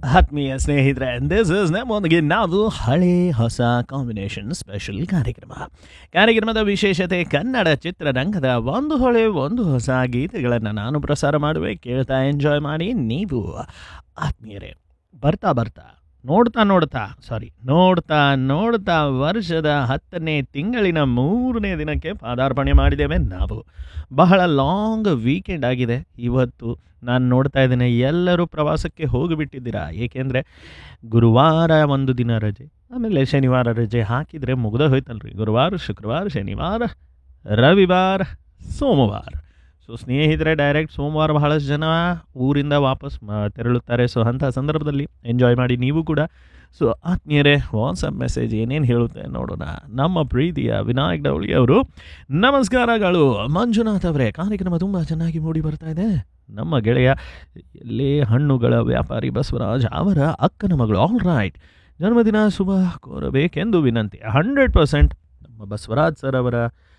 ಆತ್ಮೀಯ ಸ್ನೇಹಿತರೆ this is ನಮ್ಮೊಂದಿಗೆ ನಾವು ಹಳೆ ಹೊಸ ಕಾಂಬಿನೇಷನ್ ಸ್ಪೆಷಲ್ ಕಾರ್ಯಕ್ರಮ ಕಾರ್ಯಕ್ರಮದ ವಿಶೇಷತೆ ಕನ್ನಡ ಚಿತ್ರರಂಗದ ಒಂದು ಹೊಳೆ ಒಂದು ಹೊಸ ಗೀತೆಗಳನ್ನು ನಾನು ಪ್ರಸಾರ ಮಾಡುವೆ ಕೇಳ್ತಾ ಎಂಜಾಯ್ ಮಾಡಿ ನೀವು ಆತ್ಮೀಯರೇ ಬರ್ತಾ ಬರ್ತಾ ನೋಡ್ತಾ ನೋಡ್ತಾ ಸಾರಿ ನೋಡ್ತಾ ನೋಡ್ತಾ ವರ್ಷದ ಹತ್ತನೇ ತಿಂಗಳಿನ ಮೂರನೇ ದಿನಕ್ಕೆ ಪಾದಾರ್ಪಣೆ ಮಾಡಿದ್ದೇವೆ ನಾವು ಬಹಳ ಲಾಂಗ್ ವೀಕೆಂಡ್ ಆಗಿದೆ ಇವತ್ತು ನಾನು ನೋಡ್ತಾ ಇದ್ದೇನೆ ಎಲ್ಲರೂ ಪ್ರವಾಸಕ್ಕೆ ಹೋಗಿಬಿಟ್ಟಿದ್ದೀರಾ ಏಕೆಂದರೆ ಗುರುವಾರ ಒಂದು ದಿನ ರಜೆ ಆಮೇಲೆ ಶನಿವಾರ ರಜೆ ಹಾಕಿದರೆ ಮುಗ್ದ ಹೋಯ್ತಲ್ರಿ ಗುರುವಾರ ಶುಕ್ರವಾರ ಶನಿವಾರ ರವಿವಾರ ಸೋಮವಾರ ಸೊ ಸ್ನೇಹಿತರೆ ಡೈರೆಕ್ಟ್ ಸೋಮವಾರ ಬಹಳಷ್ಟು ಜನ ಊರಿಂದ ವಾಪಸ್ ಮ- ತೆರಳುತ್ತಾರೆ ಸೊ ಅಂಥ ಸಂದರ್ಭದಲ್ಲಿ ಎಂಜಾಯ್ ಮಾಡಿ ನೀವು ಕೂಡ ಸೊ ಆತ್ಮೀಯರೇ ವಾಟ್ಸಪ್ ಮೆಸೇಜ್ ಏನೇನು ಹೇಳುತ್ತೆ ನೋಡೋಣ ನಮ್ಮ ಪ್ರೀತಿಯ ವಿನಾಯಕ್ ಡವಳಿ ಅವರು ನಮಸ್ಕಾರಗಳು ಮಂಜುನಾಥ್ ಅವರೇ ಕಾರ್ಯಕ್ರಮ ತುಂಬ ಚೆನ್ನಾಗಿ ಮೂಡಿ ಬರ್ತಾ ಇದೆ ನಮ್ಮ ಗೆಳೆಯ ಎಲ್ಲಿ ಹಣ್ಣುಗಳ ವ್ಯಾಪಾರಿ ಬಸವರಾಜ್ ಅವರ ಅಕ್ಕನ ಮಗಳು ಆಲ್ ರೈಟ್ ಜನ್ಮದಿನ ಶುಭ ಕೋರಬೇಕೆಂದು ವಿನಂತಿ ಹಂಡ್ರೆಡ್ ಪರ್ಸೆಂಟ್ ನಮ್ಮ ಬಸವರಾಜ್ ಸರ್ ಅವರ